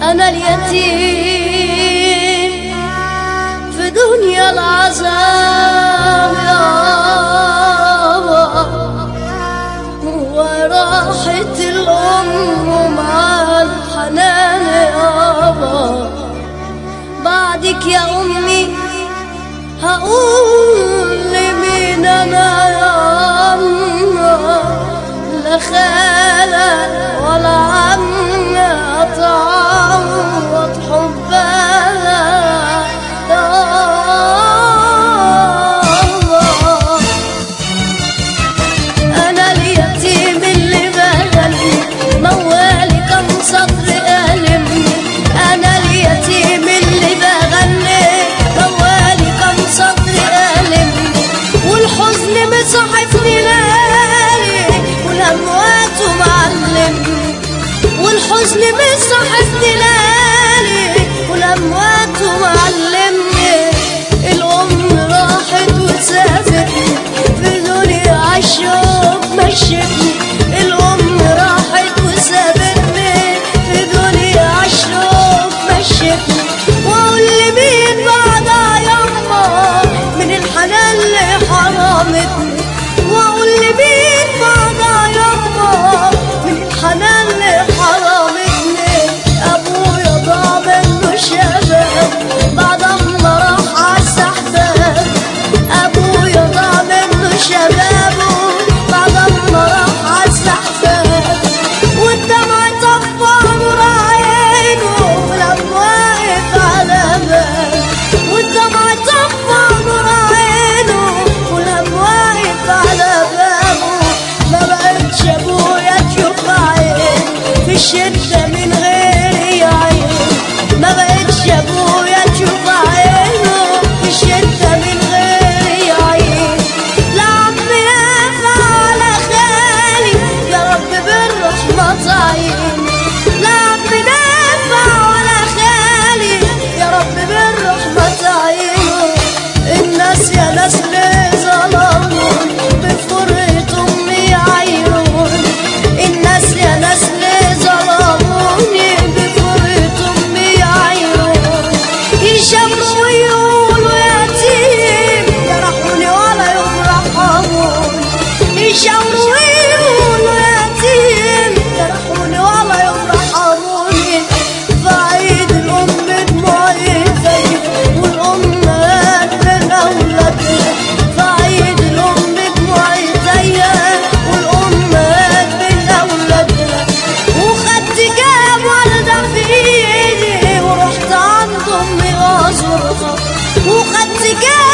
أنا اليتيم في دنيا العذاب يابا وراحة الأم مع الحنان يابا بعدك يا أمي هقول لمين أنا يا أما لا خالة ولا عم أتعوض حبها يابا أنا اليتيم اللي بغني موالي كم سطر ألم أنا اليتيم اللي بغني موالي كم سطر ألم والحزن مصحفني ليالي والأموات معلم والحزن مصحفني ليالي والأموات معلمني الأم راحت وسافتني في دنيا عالشوق مشتني الأم راحت وسابتني في دنيا عالشوق مشتني وأقول لمين بعدها يما من الحنان اللي حرمتني وأقول لمين بعدها يما من الحنان اللي حرمتني أبويا ضاع منه شباب بعد ما راح عالسحباب أبويا ضاع منه شبابه بعد ما راح عالسحباب والدمع طفى نور عينه لما واقف على باب والدمع طفى نور عينه ولما واقف على بابه ما بقتش ابويا تشوف عين في الشدة من غير عين ما بقتش ابويا تشوف عينه في الشدة من غير عين لا عم نافع على خالي يا رب بالرحمة تعين لا عم نافع على خالي يا رب بالرحمة تعينه الناس يا ناس ليه ظلمون بفرقة أمي عيون الناس يا ناس ليه ظلموني بفرقة أمي عيون يشموا ويقولوا يتيم يرحموني ولا يوم رحموني يشموا ويقولوا يتيم يرحموني ولا يوم رحموني فعيد الأم دموعي زي والأمهات بين أولادها فعيد الأم دموعي زيها والأمهات بين أولادها وخدت كام وردة في إيدي ورحت عند أمي أزورها وخدت كام